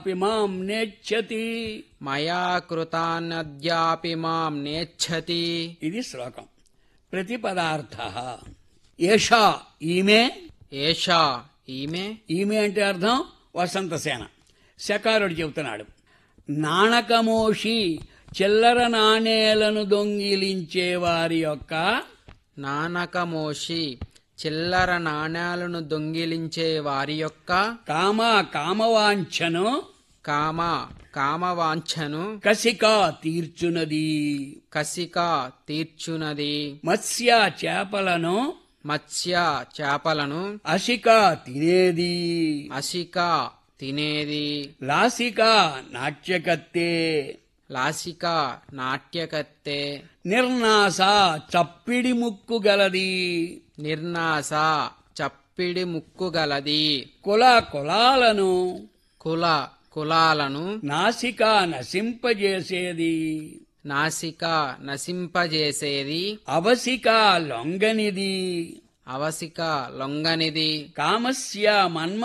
మాం నేచ్చతి మయా కృతానద్యాపి మాం నేచ్చతి ఇది శ్లోకం ప్రతిపదార్థ ఏషా ఈమె ఏషా ఈమె ఈమె అంటే అర్థం వసంతసేన శకారుడు చెబుతున్నాడు నాణకమోషి చిల్లర నాణేలను దొంగిలించే వారి యొక్క నానకమోషి చిల్లర నాణ్యాలను దొంగిలించే వారి యొక్క కామ కామవాంఛను కామ కామవాంఛను కసిక తీర్చునది కసిక తీర్చునది మత్స్య చేపలను మత్స్య చేపలను అసిక తినేది అసిక తినేది లాసిక నాట్యకత్తే లాసిక నాట్యకత్తె నిర్నాస చప్పిడి ముక్కు గలది నిర్నాస చప్పిడి ముక్కు గలది కుల కులాలను కుల కులాలను నాసిక నశింపజేసేది నాసిక నశింపజేసేది అవసిక లొంగనిది అవసిక లొంగనిది కామస్య మన్మ